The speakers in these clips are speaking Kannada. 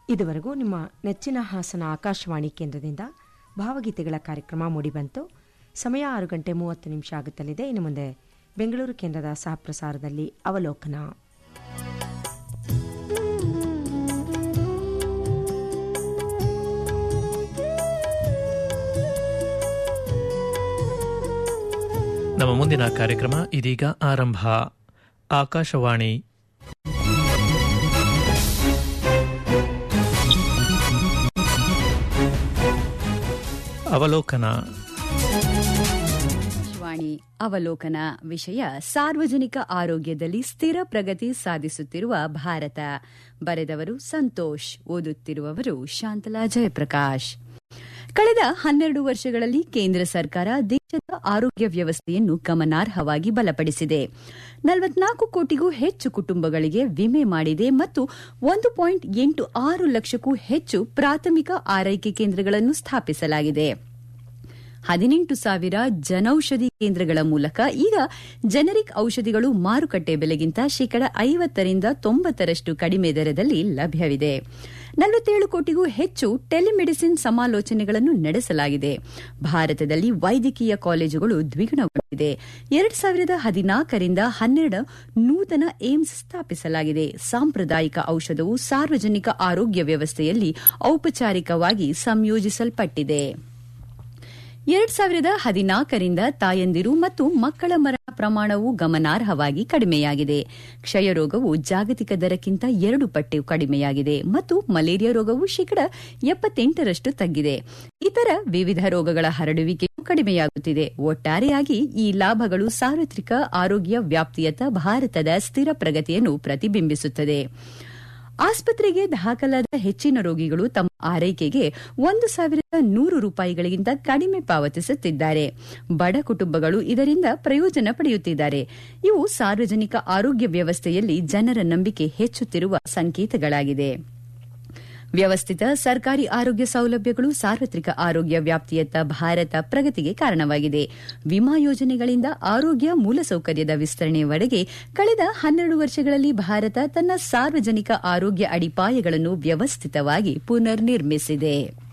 ಇದುವರೆಗೂ ನಿಮ್ಮ ನೆಚ್ಚಿನ ಹಾಸನ ಆಕಾಶವಾಣಿ ಕೇಂದ್ರದಿಂದ ಭಾವಗೀತೆಗಳ ಕಾರ್ಯಕ್ರಮ ಮೂಡಿಬಂತು ಸಮಯ ಆರು ಗಂಟೆ ಮೂವತ್ತು ನಿಮಿಷ ಆಗುತ್ತಲಿದೆ ಇನ್ನು ಮುಂದೆ ಬೆಂಗಳೂರು ಕೇಂದ್ರದ ಸಹಪ್ರಸಾರದಲ್ಲಿ ಅವಲೋಕನ ನಮ್ಮ ಮುಂದಿನ ಕಾರ್ಯಕ್ರಮ ಇದೀಗ ಆರಂಭ ಆಕಾಶವಾಣಿ ಅವಲೋಕನ ವಾಣಿ ಅವಲೋಕನ ವಿಷಯ ಸಾರ್ವಜನಿಕ ಆರೋಗ್ಯದಲ್ಲಿ ಸ್ಥಿರ ಪ್ರಗತಿ ಸಾಧಿಸುತ್ತಿರುವ ಭಾರತ ಬರೆದವರು ಸಂತೋಷ್ ಓದುತ್ತಿರುವವರು ಶಾಂತಲಾ ಜಯಪ್ರಕಾಶ್ ಕಳೆದ ಹನ್ನೆರಡು ವರ್ಷಗಳಲ್ಲಿ ಕೇಂದ್ರ ಸರ್ಕಾರ ದೇಶದ ಆರೋಗ್ಯ ವ್ಯವಸ್ಥೆಯನ್ನು ಗಮನಾರ್ಹವಾಗಿ ಬಲಪಡಿಸಿದೆ ನಲವತ್ನಾಲ್ಕು ಕೋಟಿಗೂ ಹೆಚ್ಚು ಕುಟುಂಬಗಳಿಗೆ ವಿಮೆ ಮಾಡಿದೆ ಮತ್ತು ಒಂದು ಪಾಯಿಂಟ್ ಎಂಟು ಆರು ಲಕ್ಷಕ್ಕೂ ಹೆಚ್ಚು ಪ್ರಾಥಮಿಕ ಆರೈಕೆ ಕೇಂದ್ರಗಳನ್ನು ಸ್ಥಾಪಿಸಲಾಗಿದೆ ಹದಿನೆಂಟು ಸಾವಿರ ಜನೌಷಧಿ ಕೇಂದ್ರಗಳ ಮೂಲಕ ಈಗ ಜನರಿಕ್ ಔಷಧಿಗಳು ಮಾರುಕಟ್ಟೆ ಬೆಲೆಗಿಂತ ಶೇಕಡ ಐವತ್ತರಿಂದ ತೊಂಬತ್ತರಷ್ಟು ಕಡಿಮೆ ದರದಲ್ಲಿ ಲಭ್ಯವಿದೆ ನಲವತ್ತೇಳು ಕೋಟಿಗೂ ಹೆಚ್ಚು ಟೆಲಿಮೆಡಿಸಿನ್ ಸಮಾಲೋಚನೆಗಳನ್ನು ನಡೆಸಲಾಗಿದೆ ಭಾರತದಲ್ಲಿ ವೈದ್ಯಕೀಯ ಕಾಲೇಜುಗಳು ದ್ವಿಗುಣಗೊಂಡಿದೆ ಎರಡ್ ಸಾವಿರದ ಹದಿನಾಲ್ಕರಿಂದ ಹನ್ನೆರಡು ನೂತನ ಏಮ್ಸ್ ಸ್ಥಾಪಿಸಲಾಗಿದೆ ಸಾಂಪ್ರದಾಯಿಕ ಔಷಧವು ಸಾರ್ವಜನಿಕ ಆರೋಗ್ಯ ವ್ಯವಸ್ಥೆಯಲ್ಲಿ ಔಪಚಾರಿಕವಾಗಿ ಸಂಯೋಜಿಸಲ್ಪಟ್ಟಿದೆ ಎರಡ್ ಸಾವಿರದ ಹದಿನಾಲ್ಕರಿಂದ ತಾಯಂದಿರು ಮತ್ತು ಮಕ್ಕಳ ಮರಣ ಪ್ರಮಾಣವು ಗಮನಾರ್ಹವಾಗಿ ಕಡಿಮೆಯಾಗಿದೆ ಕ್ಷಯರೋಗವು ಜಾಗತಿಕ ದರಕ್ಕಿಂತ ಎರಡು ಪಟ್ಟು ಕಡಿಮೆಯಾಗಿದೆ ಮತ್ತು ಮಲೇರಿಯಾ ರೋಗವು ಶೇಕಡ ಎಪ್ಪತ್ತೆಂಟರಷ್ಟು ತಗ್ಗಿದೆ ಇತರ ವಿವಿಧ ರೋಗಗಳ ಹರಡುವಿಕೆಯೂ ಕಡಿಮೆಯಾಗುತ್ತಿದೆ ಒಟ್ಟಾರೆಯಾಗಿ ಈ ಲಾಭಗಳು ಸಾರ್ವತ್ರಿಕ ಆರೋಗ್ಯ ವ್ಯಾಪ್ತಿಯತ್ತ ಭಾರತದ ಸ್ಥಿರ ಪ್ರಗತಿಯನ್ನು ಪ್ರತಿಬಿಂಬಿಸುತ್ತದೆ ಆಸ್ಪತ್ರೆಗೆ ದಾಖಲಾದ ಹೆಚ್ಚಿನ ರೋಗಿಗಳು ತಮ್ಮ ಆರೈಕೆಗೆ ಒಂದು ಸಾವಿರದ ನೂರು ರೂಪಾಯಿಗಳಿಗಿಂತ ಕಡಿಮೆ ಪಾವತಿಸುತ್ತಿದ್ದಾರೆ ಬಡ ಕುಟುಂಬಗಳು ಇದರಿಂದ ಪ್ರಯೋಜನ ಪಡೆಯುತ್ತಿದ್ದಾರೆ ಇವು ಸಾರ್ವಜನಿಕ ಆರೋಗ್ಯ ವ್ಯವಸ್ಥೆಯಲ್ಲಿ ಜನರ ನಂಬಿಕೆ ಹೆಚ್ಚುತ್ತಿರುವ ಸಂಕೇತಗಳಾಗಿದೆ ವ್ಯವಸ್ಥಿತ ಸರ್ಕಾರಿ ಆರೋಗ್ಯ ಸೌಲಭ್ಯಗಳು ಸಾರ್ವತ್ರಿಕ ಆರೋಗ್ಯ ವ್ಯಾಪ್ತಿಯತ್ತ ಭಾರತ ಪ್ರಗತಿಗೆ ಕಾರಣವಾಗಿದೆ ವಿಮಾ ಯೋಜನೆಗಳಿಂದ ಆರೋಗ್ಯ ಮೂಲಸೌಕರ್ಯದ ವಿಸ್ತರಣೆಯವರೆಗೆ ಕಳೆದ ಹನ್ನೆರಡು ವರ್ಷಗಳಲ್ಲಿ ಭಾರತ ತನ್ನ ಸಾರ್ವಜನಿಕ ಆರೋಗ್ಯ ಅಡಿಪಾಯಗಳನ್ನು ವ್ಯವಸ್ಥಿತವಾಗಿ ಪುನರ್ ನಿರ್ಮಿಸಿದೆ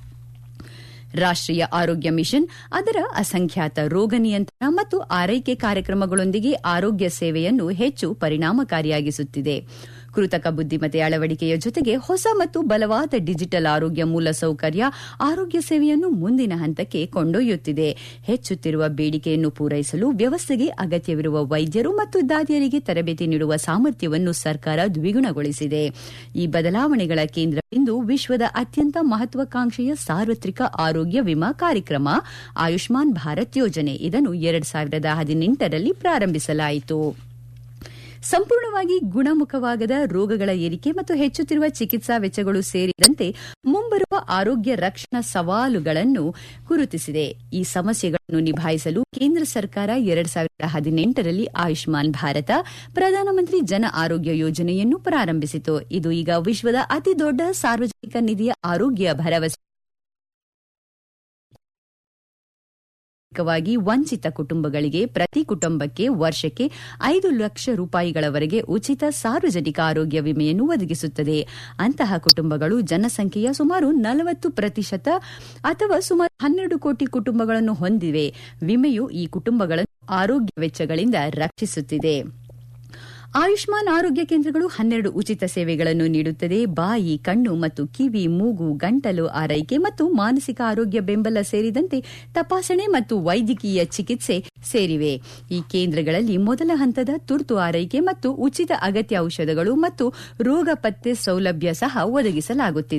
ರಾಷ್ಟೀಯ ಆರೋಗ್ಯ ಮಿಷನ್ ಅದರ ಅಸಂಖ್ಯಾತ ರೋಗ ನಿಯಂತ್ರಣ ಮತ್ತು ಆರೈಕೆ ಕಾರ್ಯಕ್ರಮಗಳೊಂದಿಗೆ ಆರೋಗ್ಯ ಸೇವೆಯನ್ನು ಹೆಚ್ಚು ಪರಿಣಾಮಕಾರಿಯಾಗಿಸುತ್ತಿದೆ ಕೃತಕ ಬುದ್ದಿಮತ್ತೆ ಅಳವಡಿಕೆಯ ಜೊತೆಗೆ ಹೊಸ ಮತ್ತು ಬಲವಾದ ಡಿಜಿಟಲ್ ಆರೋಗ್ಯ ಮೂಲಸೌಕರ್ಯ ಆರೋಗ್ಯ ಸೇವೆಯನ್ನು ಮುಂದಿನ ಹಂತಕ್ಕೆ ಕೊಂಡೊಯ್ಯುತ್ತಿದೆ ಹೆಚ್ಚುತ್ತಿರುವ ಬೇಡಿಕೆಯನ್ನು ಪೂರೈಸಲು ವ್ಯವಸ್ಥೆಗೆ ಅಗತ್ಯವಿರುವ ವೈದ್ಯರು ಮತ್ತು ದಾದಿಯರಿಗೆ ತರಬೇತಿ ನೀಡುವ ಸಾಮರ್ಥ್ಯವನ್ನು ಸರ್ಕಾರ ದ್ವಿಗುಣಗೊಳಿಸಿದೆ ಈ ಬದಲಾವಣೆಗಳ ಕೇಂದ್ರಬಿಂದು ವಿಶ್ವದ ಅತ್ಯಂತ ಮಹತ್ವಾಕಾಂಕ್ಷೆಯ ಸಾರ್ವತ್ರಿಕ ಆರೋಗ್ಯ ವಿಮಾ ಕಾರ್ಯಕ್ರಮ ಆಯುಷ್ಮಾನ್ ಭಾರತ್ ಯೋಜನೆ ಇದನ್ನು ಎರಡು ಸಾವಿರದ ಹದಿನೆಂಟರಲ್ಲಿ ಪ್ರಾರಂಭಿಸಲಾಯಿತು ಸಂಪೂರ್ಣವಾಗಿ ಗುಣಮುಖವಾಗದ ರೋಗಗಳ ಏರಿಕೆ ಮತ್ತು ಹೆಚ್ಚುತ್ತಿರುವ ಚಿಕಿತ್ಸಾ ವೆಚ್ಚಗಳು ಸೇರಿದಂತೆ ಮುಂಬರುವ ಆರೋಗ್ಯ ರಕ್ಷಣಾ ಸವಾಲುಗಳನ್ನು ಗುರುತಿಸಿದೆ ಈ ಸಮಸ್ಯೆಗಳನ್ನು ನಿಭಾಯಿಸಲು ಕೇಂದ್ರ ಸರ್ಕಾರ ಎರಡ್ ಸಾವಿರದ ಹದಿನೆಂಟರಲ್ಲಿ ಆಯುಷ್ಮಾನ್ ಭಾರತ ಪ್ರಧಾನಮಂತ್ರಿ ಜನ ಆರೋಗ್ಯ ಯೋಜನೆಯನ್ನು ಪ್ರಾರಂಭಿಸಿತು ಇದು ಈಗ ವಿಶ್ವದ ಅತಿದೊಡ್ಡ ಸಾರ್ವಜನಿಕ ನಿಧಿಯ ಆರೋಗ್ಯ ಭರವಸೆ ವಾಗಿ ವಂಚಿತ ಕುಟುಂಬಗಳಿಗೆ ಪ್ರತಿ ಕುಟುಂಬಕ್ಕೆ ವರ್ಷಕ್ಕೆ ಐದು ಲಕ್ಷ ರೂಪಾಯಿಗಳವರೆಗೆ ಉಚಿತ ಸಾರ್ವಜನಿಕ ಆರೋಗ್ಯ ವಿಮೆಯನ್ನು ಒದಗಿಸುತ್ತದೆ ಅಂತಹ ಕುಟುಂಬಗಳು ಜನಸಂಖ್ಯೆಯ ಸುಮಾರು ನಲವತ್ತು ಪ್ರತಿಶತ ಅಥವಾ ಸುಮಾರು ಹನ್ನೆರಡು ಕೋಟಿ ಕುಟುಂಬಗಳನ್ನು ಹೊಂದಿವೆ ವಿಮೆಯು ಈ ಕುಟುಂಬಗಳನ್ನು ಆರೋಗ್ಯ ವೆಚ್ಚಗಳಿಂದ ರಕ್ಷಿಸುತ್ತಿದೆ ಆಯುಷ್ಮಾನ್ ಆರೋಗ್ಯ ಕೇಂದ್ರಗಳು ಹನ್ನೆರಡು ಉಚಿತ ಸೇವೆಗಳನ್ನು ನೀಡುತ್ತದೆ ಬಾಯಿ ಕಣ್ಣು ಮತ್ತು ಕಿವಿ ಮೂಗು ಗಂಟಲು ಆರೈಕೆ ಮತ್ತು ಮಾನಸಿಕ ಆರೋಗ್ಯ ಬೆಂಬಲ ಸೇರಿದಂತೆ ತಪಾಸಣೆ ಮತ್ತು ವೈದ್ಯಕೀಯ ಚಿಕಿತ್ಸೆ ಸೇರಿವೆ ಈ ಕೇಂದ್ರಗಳಲ್ಲಿ ಮೊದಲ ಹಂತದ ತುರ್ತು ಆರೈಕೆ ಮತ್ತು ಉಚಿತ ಅಗತ್ಯ ಔಷಧಗಳು ಮತ್ತು ರೋಗ ಪತ್ತೆ ಸೌಲಭ್ಯ ಸಹ ಒದಗಿಸಲಾಗುತ್ತಿದೆ